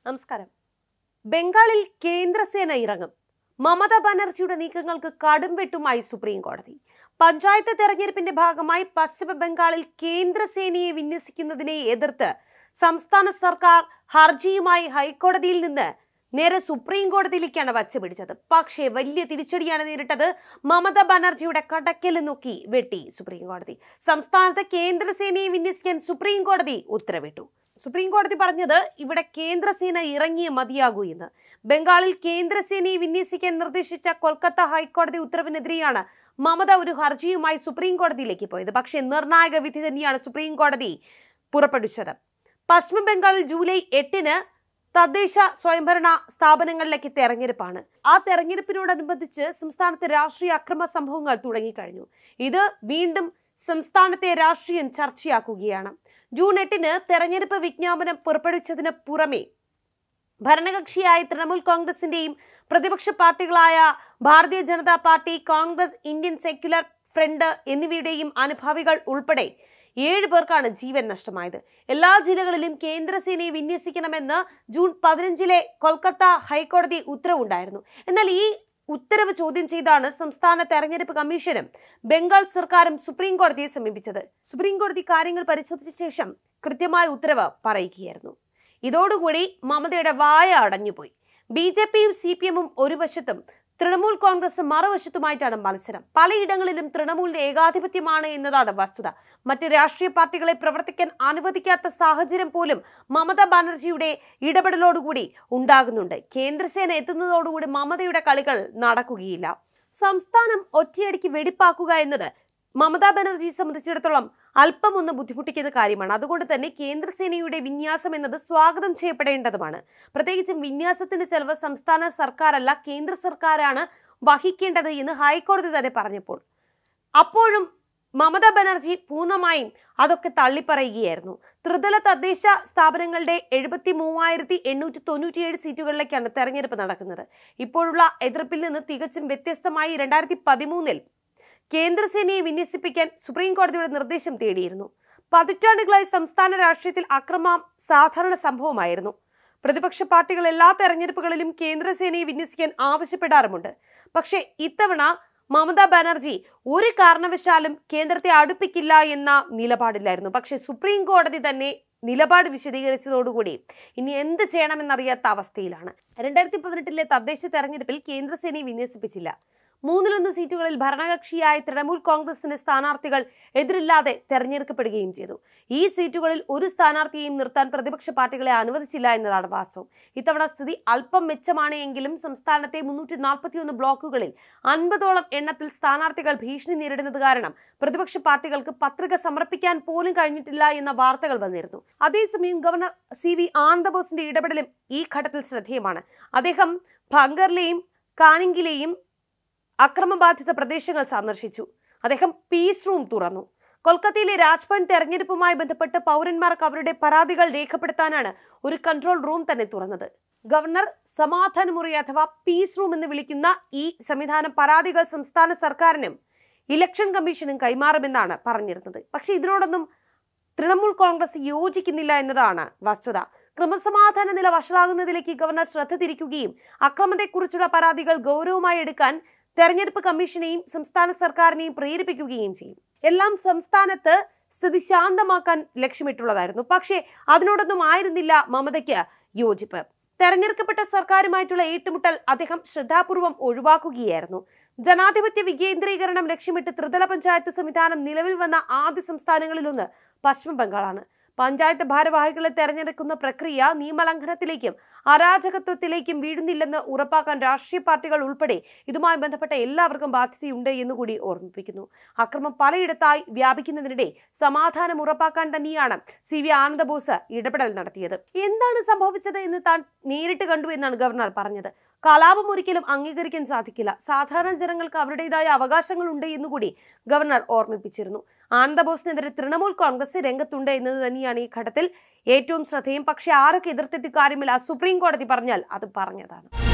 നമസ്കാരം ബംഗാളിൽ കേന്ദ്രസേന ഇറങ്ങും മമതാ ബാനർജിയുടെ നീക്കങ്ങൾക്ക് കടും വെട്ടുമായി സുപ്രീം കോടതി പഞ്ചായത്ത് തെരഞ്ഞെടുപ്പിന്റെ ഭാഗമായി പശ്ചിമ ബംഗാളിൽ കേന്ദ്രസേനയെ വിന്യസിക്കുന്നതിനെ എതിർത്ത് സംസ്ഥാന സർക്കാർ ഹർജിയുമായി ഹൈക്കോടതിയിൽ നിന്ന് നേരെ സുപ്രീം കോടതിയിലേക്കാണ് വച്ചുപിടിച്ചത് പക്ഷേ വലിയ തിരിച്ചടിയാണ് നേരിട്ടത് മമതാ ബാനർജിയുടെ കടക്കൽ നോക്കി വെട്ടി സുപ്രീം കോടതി സംസ്ഥാനത്ത് കേന്ദ്രസേനയെ വിന്യസിക്കാൻ സുപ്രീം കോടതി ഉത്തരവിട്ടു സുപ്രീം കോടതി പറഞ്ഞത് ഇവിടെ കേന്ദ്രസേന ഇറങ്ങിയേ മതിയാകൂ എന്ന് ബംഗാളിൽ കേന്ദ്രസേനയെ വിന്യസിക്കാൻ നിർദ്ദേശിച്ച കൊൽക്കത്ത ഹൈക്കോടതി ഉത്തരവിനെതിരെയാണ് മമത ഒരു ഹർജിയുമായി സുപ്രീം കോടതിയിലേക്ക് പോയത് പക്ഷേ നിർണായക വിധി തന്നെയാണ് സുപ്രീം കോടതി പുറപ്പെടുവിച്ചത് പശ്ചിമ ബംഗാളിൽ ജൂലൈ എട്ടിന് തദ്ദേശ സ്വയംഭരണ സ്ഥാപനങ്ങളിലേക്ക് തെരഞ്ഞെടുപ്പാണ് ആ തെരഞ്ഞെടുപ്പിനോടനുബന്ധിച്ച് സംസ്ഥാനത്ത് രാഷ്ട്രീയ അക്രമ സംഭവങ്ങൾ തുടങ്ങിക്കഴിഞ്ഞു ഇത് വീണ്ടും സംസ്ഥാനത്തെ രാഷ്ട്രീയം ചർച്ചയാക്കുകയാണ് ജൂൺ എട്ടിന് തെരഞ്ഞെടുപ്പ് വിജ്ഞാപനം പുറപ്പെടുവിച്ചതിന് പുറമെ ഭരണകക്ഷിയായ തൃണമൂൽ കോൺഗ്രസിന്റെയും പ്രതിപക്ഷ പാർട്ടികളായ Bharatiya Janata party Congress Indian secular front എന്നിവയുടെയും അനുഭാവികൾ ഉൾപ്പെടെ ഏഴ് പേർക്കാണ് ജീവൻ നഷ്ടമായത് എല്ലാ ജില്ലകളിലും കേന്ദ്രസേനയെ വിന്യസിക്കണമെന്ന് ജൂൺ പതിനഞ്ചിലെ കൊൽക്കത്ത ഹൈക്കോടതി ഉത്തരവുണ്ടായിരുന്നു എന്നാൽ ഈ ഉത്തരവ് ചോദ്യം ചെയ്താണ് സംസ്ഥാന തെരഞ്ഞെടുപ്പ് കമ്മീഷനും ബംഗാൾ സർക്കാരും സുപ്രീം കോടതിയെ സമീപിച്ചത് സുപ്രീം കോടതി കാര്യങ്ങൾ പരിശോധിച്ച ശേഷം കൃത്യമായ ഉത്തരവ് പറയുകയായിരുന്നു ഇതോടുകൂടി മമതയുടെ വായ അടഞ്ഞുപോയി ബി ജെ പിയും സി പി എമ്മും ഒരു വശത്തും തൃണമൂൽ കോൺഗ്രസ് മറുവശത്തുമായിട്ടാണ് മത്സരം പലയിടങ്ങളിലും തൃണമൂലിന്റെ ഏകാധിപത്യമാണ് എന്നതാണ് വസ്തുത മറ്റ് രാഷ്ട്രീയ പാർട്ടികളെ പ്രവർത്തിക്കാൻ അനുവദിക്കാത്ത സാഹചര്യം പോലും മമതാ ബാനർജിയുടെ ഇടപെടലോടുകൂടി ഉണ്ടാകുന്നുണ്ട് കേന്ദ്രസേന എത്തുന്നതോടുകൂടി മമതയുടെ കളികൾ നടക്കുകയില്ല സംസ്ഥാനം ഒറ്റയടിക്ക് വെടിപ്പാക്കുക എന്നത് മമതാ ബാനർജിയെ സംബന്ധിച്ചിടത്തോളം അല്പം ഒന്ന് ബുദ്ധിമുട്ടിക്കുന്ന കാര്യമാണ് അതുകൊണ്ട് തന്നെ കേന്ദ്രസേനയുടെ വിന്യാസം എന്നത് സ്വാഗതം ചെയ്യപ്പെടേണ്ടതുമാണ് പ്രത്യേകിച്ചും വിന്യാസത്തിന്റെ ചെലവ് സംസ്ഥാന സർക്കാരല്ല കേന്ദ്ര സർക്കാരാണ് വഹിക്കേണ്ടത് എന്ന് ഹൈക്കോടതി തന്നെ പറഞ്ഞപ്പോൾ അപ്പോഴും മമതാ ബാനർജി പൂർണ്ണമായും അതൊക്കെ തള്ളിപ്പറയുകയായിരുന്നു ത്രിതല തദ്ദേശ സ്ഥാപനങ്ങളുടെ എഴുപത്തി മൂവായിരത്തി എണ്ണൂറ്റി തൊണ്ണൂറ്റിയേഴ് സീറ്റുകളിലേക്കാണ് തെരഞ്ഞെടുപ്പ് നടക്കുന്നത് ഇപ്പോഴുള്ള എതിർപ്പിൽ നിന്ന് തികച്ചും വ്യത്യസ്തമായി രണ്ടായിരത്തി പതിമൂന്നിൽ കേന്ദ്രസേനയെ വിന്യസിപ്പിക്കാൻ സുപ്രീം കോടതിയുടെ നിർദ്ദേശം തേടിയിരുന്നു പതിറ്റാണ്ടുകളായി സംസ്ഥാന രാഷ്ട്രീയത്തിൽ അക്രമം സാധാരണ സംഭവമായിരുന്നു പ്രതിപക്ഷ പാർട്ടികൾ എല്ലാ തെരഞ്ഞെടുപ്പുകളിലും കേന്ദ്രസേനയെ വിന്യസിക്കാൻ ആവശ്യപ്പെടാറുമുണ്ട് പക്ഷേ ഇത്തവണ മമതാ ബാനർജി ഒരു കാരണവശാലും കേന്ദ്രത്തെ അടുപ്പിക്കില്ല എന്ന നിലപാടില്ലായിരുന്നു പക്ഷേ സുപ്രീം കോടതി തന്നെ നിലപാട് വിശദീകരിച്ചതോടുകൂടി ഇനി എന്ത് ചെയ്യണമെന്നറിയാത്ത അവസ്ഥയിലാണ് രണ്ടായിരത്തി പതിനെട്ടിലെ തദ്ദേശ തെരഞ്ഞെടുപ്പിൽ കേന്ദ്രസേനയെ വിന്യസിപ്പിച്ചില്ല മൂന്നിലൊന്ന് സീറ്റുകളിൽ ഭരണകക്ഷിയായ തൃണമൂൽ കോൺഗ്രസിന് സ്ഥാനാർത്ഥികൾ എതിരില്ലാതെ തെരഞ്ഞെടുക്കപ്പെടുകയും ചെയ്തു ഈ സീറ്റുകളിൽ ഒരു സ്ഥാനാർത്ഥിയെയും നിർത്താൻ പ്രതിപക്ഷ പാർട്ടികളെ അനുവദിച്ചില്ല എന്നതാണ് വാസ്തവം ഇത്തവണ സ്ഥിതി അല്പം മെച്ചമാണ് എങ്കിലും സംസ്ഥാനത്തെ മുന്നൂറ്റി നാൽപ്പത്തിയൊന്ന് ബ്ലോക്കുകളിൽ അൻപതോളം എണ്ണത്തിൽ സ്ഥാനാർത്ഥികൾ ഭീഷണി നേരിടുന്നത് കാരണം പ്രതിപക്ഷ പാർട്ടികൾക്ക് പത്രിക സമർപ്പിക്കാൻ പോലും കഴിഞ്ഞിട്ടില്ല എന്ന വാർത്തകൾ വന്നിരുന്നു അതേസമയം ഗവർണർ സി വി ആനന്ദബോസിന്റെ ഇടപെടലും ഈ ഘട്ടത്തിൽ ശ്രദ്ധേയമാണ് അദ്ദേഹം ഭങ്കറിലെയും കാനിങ്കിലെയും അക്രമബാധിത പ്രദേശങ്ങൾ സന്ദർശിച്ചു അദ്ദേഹം പീസ് റൂം തുറന്നു കൊൽക്കത്തയിലെ രാജ്ഭവൻ തെരഞ്ഞെടുപ്പുമായി ബന്ധപ്പെട്ട് പൗരന്മാർക്ക് അവരുടെ പരാതികൾ രേഖപ്പെടുത്താനാണ് ഒരു കൺട്രോൾ റൂം തന്നെ തുറന്നത് ഗവർണർ സമാധാന മുറി അഥവാ പീസ് റൂം എന്ന് വിളിക്കുന്ന ഈ സംവിധാനം പരാതികൾ സംസ്ഥാന സർക്കാരിനും ഇലക്ഷൻ കമ്മീഷനും കൈമാറുമെന്നാണ് പറഞ്ഞിരുന്നത് പക്ഷേ ഇതിനോടൊന്നും തൃണമൂൽ കോൺഗ്രസ് യോജിക്കുന്നില്ല എന്നതാണ് വസ്തുത ക്രമസമാധാന നില വഷളാകുന്നതിലേക്ക് ഗവർണർ ശ്രദ്ധ തിരിക്കുകയും അക്രമത്തെക്കുറിച്ചുള്ള പരാതികൾ ഗൗരവമായി എടുക്കാൻ തെരഞ്ഞെടുപ്പ് കമ്മീഷനെയും സംസ്ഥാന സർക്കാരിനെയും പ്രേരിപ്പിക്കുകയും ചെയ്യും എല്ലാം സംസ്ഥാനത്ത് സ്ഥിതി ശാന്തമാക്കാൻ ലക്ഷ്യമിട്ടുള്ളതായിരുന്നു പക്ഷേ അതിനോടൊന്നും ആയിരുന്നില്ല മമതയ്ക്ക് യോജിപ്പ് തെരഞ്ഞെടുക്കപ്പെട്ട സർക്കാരുമായിട്ടുള്ള ഏറ്റുമുട്ടൽ അദ്ദേഹം ശ്രദ്ധാപൂർവം ഒഴിവാക്കുകയായിരുന്നു ജനാധിപത്യ വികേന്ദ്രീകരണം ലക്ഷ്യമിട്ട് ത്രിതല പഞ്ചായത്ത് സംവിധാനം നിലവിൽ വന്ന ആദ്യ സംസ്ഥാനങ്ങളിലൊന്ന് പശ്ചിമ ബംഗാളാണ് പഞ്ചായത്ത് ഭാരവാഹികളെ തെരഞ്ഞെടുക്കുന്ന പ്രക്രിയ നിയമലംഘനത്തിലേക്കും അരാജകത്വത്തിലേക്കും വീഴുന്നില്ലെന്ന് ഉറപ്പാക്കാൻ രാഷ്ട്രീയ പാർട്ടികൾ ഉൾപ്പെടെ ഇതുമായി ബന്ധപ്പെട്ട എല്ലാവർക്കും ബാധ്യതയുണ്ട് എന്നുകൂടി ഓർമ്മിപ്പിക്കുന്നു അക്രമം പലയിടത്തായി വ്യാപിക്കുന്നതിനിടെ സമാധാനം ഉറപ്പാക്കാൻ തന്നെയാണ് സി വി ആനന്ദബോസ് ഇടപെടൽ നടത്തിയത് എന്താണ് സംഭവിച്ചത് എന്ന് താൻ നേരിട്ട് കണ്ടു എന്നാണ് ഗവർണർ പറഞ്ഞത് കലാപം ഒരിക്കലും അംഗീകരിക്കാൻ സാധിക്കില്ല സാധാരണ ജനങ്ങൾക്ക് അവരുടേതായ അവകാശങ്ങളുണ്ട് എന്നുകൂടി ഗവർണർ ഓർമ്മിപ്പിച്ചിരുന്നു ആനന്ദബോസിനെതിരെ തൃണമൂൽ കോൺഗ്രസ് രംഗത്തുണ്ട് എന്നത് തന്നെയാണ് ഈ ഘട്ടത്തിൽ ഏറ്റവും ശ്രദ്ധേയം പക്ഷെ ആരൊക്കെ എതിർത്തിട്ട് കാര്യമില്ല സുപ്രീം കോടതി പറഞ്ഞാൽ അത് പറഞ്ഞതാണ്